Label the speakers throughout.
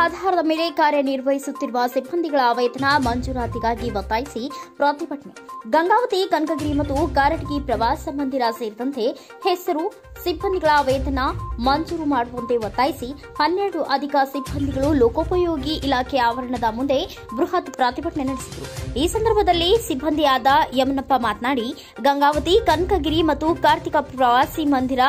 Speaker 1: ಆಧಾರದ ಮೇಲೆ ಕಾರ್ಯನಿರ್ವಹಿಸುತ್ತಿರುವ ಸಿಬ್ಬಂದಿಗಳ ವೇತನ ಮಂಜೂರಾತಿಗಾಗಿ ಒತ್ತಾಯಿಸಿ ಪ್ರತಿಭಟನೆ ಗಂಗಾವತಿ ಕನಕಗಿರಿ ಮತ್ತು ಕಾರಟಗಿ ಪ್ರವಾಸ ಮಂದಿರ ಸೇರಿದಂತೆ ಹೆಸರು ಸಿಬ್ಬಂದಿಗಳ ವೇತನ ಮಂಜೂರು ಮಾಡುವಂತೆ ಒತ್ತಾಯಿಸಿ ಹನ್ನೆರಡು ಅಧಿಕ ಸಿಬ್ಬಂದಿಗಳು ಲೋಕೋಪಯೋಗಿ ಇಲಾಖೆ ಆವರಣದ ಮುಂದೆ ಬೃಹತ್ ಪ್ರತಿಭಟನೆ ನಡೆಸಿದರು ಈ ಸಂದರ್ಭದಲ್ಲಿ ಸಿಬ್ಬಂದಿಯಾದ ಯಮನಪ್ಪ ಮಾತನಾಡಿ ಗಂಗಾವತಿ ಕನಕಗಿರಿ ಮತ್ತು ಕಾರ್ತಿಕ ಪ್ರವಾಸಿ ಮಂದಿರ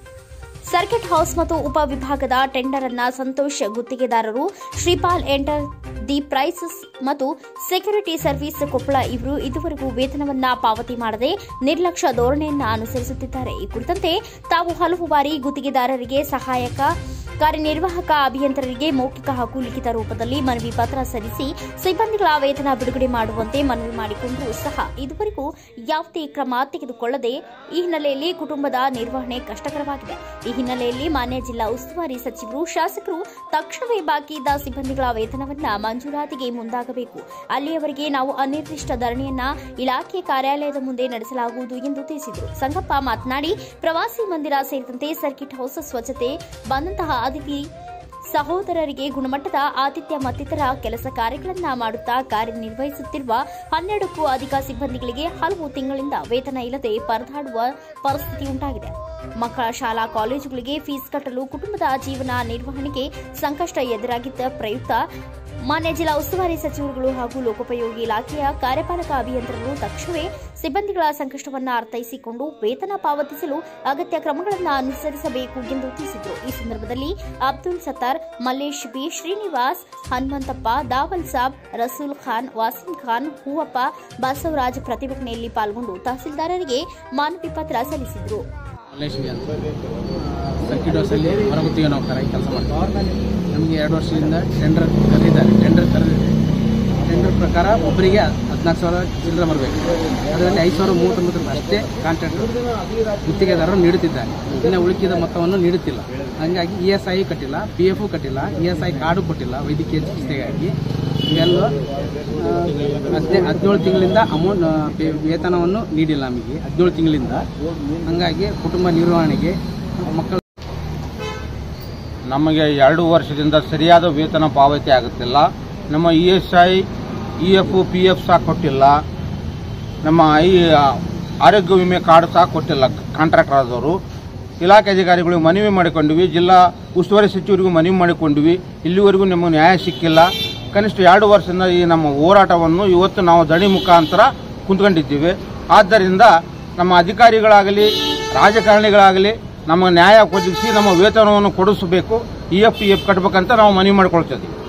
Speaker 1: ಸರ್ಕಿಟ್ ಹೌಸ್ ಮತ್ತು ಉಪವಿಭಾಗದ ಟೆಂಡರ್ ಅನ್ನ ಸಂತೋಷ್ ಗುತ್ತಿಗೆದಾರರು ಶ್ರೀಪಾಲ್ ಎಂಟರ್ ದಿ ಪ್ರೈಸಸ್ ಮತ್ತು ಸೆಕ್ಯೂರಿಟಿ ಸರ್ವಿಸ್ ಕೊಪ್ಪಳ ಇವರು ಇದುವರೆಗೂ ವೇತನವನ್ನ ಪಾವತಿ ಮಾಡದೆ ನಿರ್ಲಕ್ಷ್ಯ ಧೋರಣೆಯನ್ನ ಅನುಸರಿಸುತ್ತಿದ್ದಾರೆ ಈ ಕುರಿತಂತೆ ತಾವು ಹಲವು ಬಾರಿ ಗುತ್ತಿಗೆದಾರರಿಗೆ ಸಹಾಯಕ ಕಾರ್ಯನಿರ್ವಾಹಕ ಅಭಿಯಂತರರಿಗೆ ಮೌಖಿಕ ಹಾಗೂ ಲಿಖಿತ ರೂಪದಲ್ಲಿ ಮನವಿ ಪತ್ರ ಸಲ್ಲಿಸಿ ಸಿಬ್ಬಂದಿಗಳ ವೇತನ ಬಿಡುಗಡೆ ಮಾಡುವಂತೆ ಮನವಿ ಮಾಡಿಕೊಂಡರೂ ಸಹ ಇದುವರೆಗೂ ಯಾವುದೇ ಕ್ರಮ ತೆಗೆದುಕೊಳ್ಳದೆ ಈ ಹಿನ್ನೆಲೆಯಲ್ಲಿ ಕುಟುಂಬದ ನಿರ್ವಹಣೆ ಕಷ್ಟಕರವಾಗಿದೆ ಈ ಹಿನ್ನೆಲೆಯಲ್ಲಿ ಮಾನ್ಯ ಜಿಲ್ಲಾ ಉಸ್ತುವಾರಿ ಸಚಿವರು ಶಾಸಕರು ತಕ್ಷಣವೇ ಬಾಕಿ ಇದ್ದ ಸಿಬ್ಬಂದಿಗಳ ವೇತನವನ್ನ ಮಂಜೂರಾತಿಗೆ ಮುಂದಾಗಬೇಕು ಅಲ್ಲಿಯವರೆಗೆ ನಾವು ಅನಿರ್ದಿಷ್ಟ ಧರಣಿಯನ್ನ ಇಲಾಖೆ ಕಾರ್ಯಾಲಯದ ಮುಂದೆ ನಡೆಸಲಾಗುವುದು ಎಂದು ತಿಳಿಸಿದರು ಸಂಗಪ್ಪ ಮಾತನಾಡಿ ಪ್ರವಾಸಿ ಮಂದಿರ ಸೇರಿದಂತೆ ಸರ್ಕಿಟ್ ಹೌಸ್ ಸ್ವಚ್ಛತೆ ಬಂದಂತಹ ಅತಿಥಿ ಸಹೋದರರಿಗೆ ಗುಣಮಟ್ಟದ ಆತಿಥ್ಯ ಮತ್ತಿತರ ಕೆಲಸ ಕಾರ್ಯಗಳನ್ನ ಮಾಡುತ್ತಾ ಕಾರ್ಯನಿರ್ವಹಿಸುತ್ತಿರುವ ಹನ್ನೆರಡಕ್ಕೂ ಅಧಿಕ ಸಿಬ್ಬಂದಿಗಳಿಗೆ ಹಲವು ತಿಂಗಳಿಂದ ವೇತನ ಇಲ್ಲದೆ ಪರದಾಡುವ ಪರಿಸ್ಥಿತಿ ಉಂಟಾಗಿದೆ ಮಕ್ಕಳ ಶಾಲಾ ಕಾಲೇಜುಗಳಿಗೆ ಫೀಸ್ ಕಟ್ಟಲು ಕುಟುಂಬದ ಜೀವನ ನಿರ್ವಹಣೆಗೆ ಸಂಕಷ್ಟ ಎದುರಾಗಿದ್ದ ಪ್ರಯುಕ್ತ ಮಾನ್ಯ ಜಿಲ್ಲಾ ಉಸ್ತುವಾರಿ ಸಚಿವರುಗಳು ಹಾಗೂ ಲೋಕೋಪಯೋಗಿ ಇಲಾಖೆಯ ಕಾರ್ಯಪಾಲಕ ಅಭಿಯಂತರರು ತಕ್ಷಣವೇ ಸಿಬ್ಬಂದಿಗಳ ಸಂಕಷ್ಟವನ್ನು ಅರ್ಥೈಸಿಕೊಂಡು ವೇತನ ಪಾವತಿಸಲು ಅಗತ್ಯ ಕ್ರಮಗಳನ್ನು ಅನುಸರಿಸಬೇಕು ಎಂದು ತಿಳಿಸಿದರು ಈ ಸಂದರ್ಭದಲ್ಲಿ ಅಬ್ದುಲ್ ಸತ್ತಾರ್ ಮಲ್ಲೇಶ್ ಬಿ ಶ್ರೀನಿವಾಸ್ ಹನುಮಂತಪ್ಪ ದಾವಲ್ ಸಾಬ್ ರಸೂಲ್ ಖಾನ್ ವಾಸಿಂ ಖಾನ್ ಹೂವಪ್ಪ ಬಸವರಾಜ್ ಪ್ರತಿಭಟನೆಯಲ್ಲಿ ಪಾಲ್ಗೊಂಡು ತಹಸೀಲ್ದಾರರಿಗೆ ಮಾನವಿ ಪತ್ರ ಸಲ್ಲಿಸಿದರು
Speaker 2: ಮಲ್ಲೇಶ್ವಿ ಅಂತ ಸರ್ಕಿಟ್ ಹೌಸಲ್ಲಿ ಹೊರಗುತ್ತಿಗೆ ನೌಕರಾಗಿ ಕೆಲಸ ಮಾಡ್ತೀವಿ ನಮಗೆ ಎರಡು ವರ್ಷದಿಂದ ಟೆಂಡರ್ ಕರೆದಿದ್ದಾರೆ ಟೆಂಡರ್ ಕರೆದಿದೆ ಟೆಂಡರ್ ಪ್ರಕಾರ ಒಬ್ಬರಿಗೆ ಹದಿನಾಲ್ಕು ಸಾವಿರ ಚಿಲ್ಲರೆ ಬರಬೇಕು ಅದರಲ್ಲಿ ಐದು ಸಾವಿರ ಮೂವತ್ತೊಂಬತ್ತು ರೂಪಾಯಿ ಅಷ್ಟೇ ಕಾಂಟ್ರಾಕ್ಟರ್ ಗುತ್ತಿಗೆದಾರರು ನೀಡುತ್ತಿದ್ದಾರೆ ಇನ್ನು ಉಳಿಕಿದ ಮೊತ್ತವನ್ನು ನೀಡುತ್ತಿಲ್ಲ ಹಾಗಾಗಿ ಇ ಎಸ್ ಐ ಕಟ್ಟಿಲ್ಲ ಪಿ ಎಫ್ ಕಟ್ಟಿಲ್ಲ ಇ ಎಸ್ ಐ ಕಾರ್ಡು ಕೊಟ್ಟಿಲ್ಲ ವೈದ್ಯಕೀಯ ಚಿಕಿತ್ಸೆಗಾಗಿ ಇವೆಲ್ಲ ಹದಿನೈ ಹದಿನೇಳು ತಿಂಗಳಿಂದ ಅಮೌಂಟ್ ವೇತನವನ್ನು ನೀಡಿಲ್ಲ ನಮಗೆ ಹದಿನೇಳು ತಿಂಗಳಿಂದ ಹಾಗಾಗಿ ಕುಟುಂಬ ನಿರ್ವಹಣೆಗೆ ಮಕ್ಕಳ
Speaker 3: ನಮಗೆ ಎರಡು ವರ್ಷದಿಂದ ಸರಿಯಾದ ವೇತನ ಪಾವತಿ ಆಗುತ್ತಿಲ್ಲ ನಮ್ಮ E S I E F P F ಸಹ ಕೊಟ್ಟಿಲ್ಲ ನಮ್ಮ ಐ ಆರೋಗ್ಯ ವಿಮೆ ಕಾರ್ಡ್ ಸಹ ಕೊಟ್ಟಿಲ್ಲ ಕಾಂಟ್ರಾಕ್ಟರ್ ಆದವರು ಇಲಾಖೆ ಅಧಿಕಾರಿಗಳಿಗೆ ಮನವಿ ಮಾಡಿಕೊಂಡ್ವಿ ಜಿಲ್ಲಾ ಉಸ್ತುವಾರಿ ಸಚಿವರಿಗೂ ಮನವಿ ಮಾಡಿಕೊಂಡ್ವಿ ಇಲ್ಲಿವರೆಗೂ ನಮಗೆ ನ್ಯಾಯ ಸಿಕ್ಕಿಲ್ಲ ಕನಿಷ್ಠ ಎರಡು ವರ್ಷದಿಂದ ಈ ನಮ್ಮ ಹೋರಾಟವನ್ನು ಇವತ್ತು ನಾವು ದಣಿ ಮುಖಾಂತರ ಕುಂತ್ಕೊಂಡಿದ್ದೀವಿ ಆದ್ದರಿಂದ ನಮ್ಮ ಅಧಿಕಾರಿಗಳಾಗಲಿ ರಾಜಕಾರಣಿಗಳಾಗಲಿ ನಮಗೆ ನ್ಯಾಯ ಒದಗಿಸಿ ನಮ್ಮ ವೇತನವನ್ನು ಕೊಡಿಸಬೇಕು ಇ ಎಫ್ ಪಿ ಎಫ್ ಕಟ್ಟಬೇಕಂತ ನಾವು ಮನವಿ ಮಾಡ್ಕೊಳ್ತಿದ್ದೀವಿ